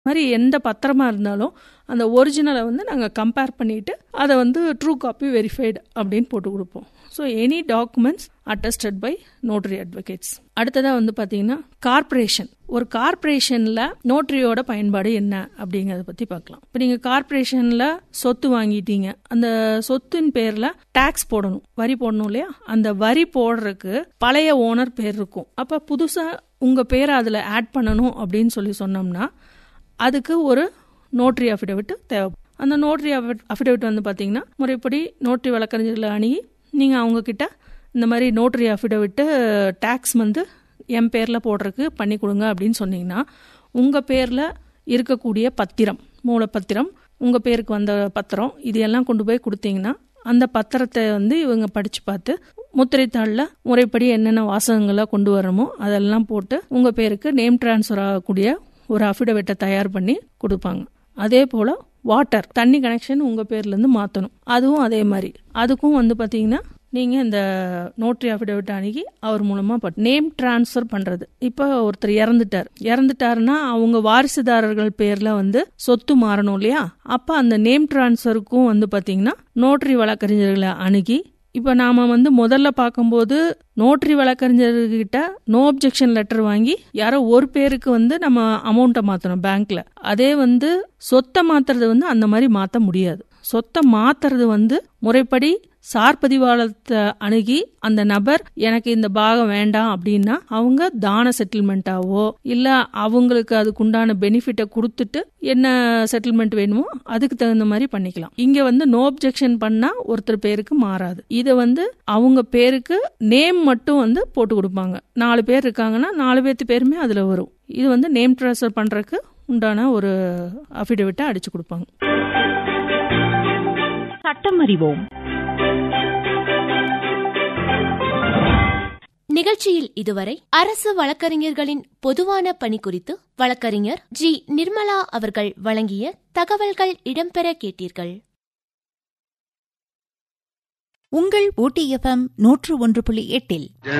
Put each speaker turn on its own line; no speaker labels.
மாதிரி எந்த பத்திரமா இருந்தாலும் அந்த ஒரிஜினலை வந்து நாங்கள் கம்பேர் பண்ணிவிட்டு அதை வந்து ட்ரூ காப்பி வெரிஃபைடு அப்படின்னு போட்டு கொடுப்போம் so any documents attested by notary advocates அடுத்ததாக வந்து பார்த்தீங்கன்னா கார்ப்பரேஷன் ஒரு கார்ப்பரேஷனில் நோட்ரியோட பயன்பாடு என்ன அப்படிங்கிறத பற்றி பார்க்கலாம் இப்போ நீங்கள் கார்ப்பரேஷனில் சொத்து வாங்கிட்டீங்க அந்த சொத்தின் பேரில் டேக்ஸ் போடணும் வரி போடணும் இல்லையா அந்த வரி போடுறதுக்கு பழைய ஓனர் பேர் இருக்கும் அப்போ புதுசாக உங்கள் பேரை அதில் ஆட் பண்ணணும் அப்படின்னு சொல்லி சொன்னோம்னா அதுக்கு ஒரு நோட்ரி அஃபிடவிட் தேவை அந்த நோட்ரி அஃபிடவிட் வந்து பார்த்தீங்கன்னா முறைப்படி நோட்ரி வழக்கறிஞர்களை அணுகி நீங்கள் அவங்கக்கிட்ட இந்த மாதிரி நோட்ரி அஃபிடவிட்டு டேக்ஸ் வந்து என் பேரில் போடுறதுக்கு பண்ணி கொடுங்க அப்படின்னு சொன்னீங்கன்னா உங்கள் பேரில் இருக்கக்கூடிய பத்திரம் மூலப்பத்திரம் உங்கள் பேருக்கு வந்த பத்திரம் இது எல்லாம் கொண்டு போய் கொடுத்தீங்கன்னா அந்த பத்திரத்தை வந்து இவங்க படித்து பார்த்து முத்திரைத்தாளில் முறைப்படி என்னென்ன வாசகங்களை கொண்டு வரணுமோ அதெல்லாம் போட்டு உங்கள் பேருக்கு நேம் டிரான்ஸ்ஃபர் ஆகக்கூடிய ஒரு அஃபிடவிட்டை தயார் பண்ணி கொடுப்பாங்க அதே போல் வாட்டர் தண்ணி கனெக்ஷன் உங்கள் பேர்லேருந்து மாற்றணும் அதுவும் அதே மாதிரி அதுக்கும் வந்து பார்த்தீங்கன்னா நீங்கள் இந்த நோட்ரி அஃபிடவிட் அணுகி அவர் மூலமாக நேம் டிரான்ஸ்ஃபர் பண்ணுறது இப்போ ஒருத்தர் இறந்துட்டார் இறந்துட்டாருன்னா அவங்க வாரிசுதாரர்கள் பேரில் வந்து சொத்து மாறணும் இல்லையா அப்போ அந்த நேம் டிரான்ஸ்ஃபருக்கும் வந்து பார்த்தீங்கன்னா நோட்ரி வழக்கறிஞர்களை அணுகி இப்போ நாம் வந்து முதல்ல பார்க்கும்போது நோட்ரி வழக்கறிஞர்கிட்ட நோ அப்ஜெக்ஷன் லெட்டர் வாங்கி யாரோ ஒரு பேருக்கு வந்து நம்ம அமௌண்ட்டை மாற்றணும் பேங்க்ல அதே வந்து சொத்தை மாத்துறது வந்து அந்த மாதிரி மாற்ற முடியாது சொத்தை மாத்துறது வந்து முறைப்படி சார் பதிவாளத்தை அணுகி அந்த நபர் எனக்கு இந்த பாகம் வேண்டாம் அப்படின்னா அவங்க தான செட்டில்மெண்ட்டாவோ இல்ல அவங்களுக்கு அதுக்கு உண்டான பெனிஃபிட்டை கொடுத்துட்டு என்ன செட்டில்மெண்ட் வேணுமோ அதுக்கு தகுந்த மாதிரி பண்ணிக்கலாம் இங்க வந்து நோ அப்ஜெக்ஷன் பண்ணா ஒருத்தர் பேருக்கு மாறாது இதை வந்து அவங்க பேருக்கு நேம் மட்டும் வந்து போட்டு கொடுப்பாங்க நாலு பேர் இருக்காங்கன்னா நாலு பேர்த்து பேருமே அதுல வரும் இது வந்து நேம் ட்ரான்ஸ்ஃபர் பண்றதுக்கு உண்டான ஒரு அஃபிடவிட்டை அடிச்சு கொடுப்பாங்க
சட்டம் அறிவோம்
நிகழ்ச்சியில் இதுவரை அரசு வழக்கறிஞர்களின் பொதுவான பணி குறித்து வழக்கறிஞர் ஜி நிர்மலா அவர்கள் வழங்கிய தகவல்கள் இடம்பெற கேட்டீர்கள்
உங்கள் ஊட்டி எஃப்எம் நூற்று ஒன்று புள்ளி எட்டில்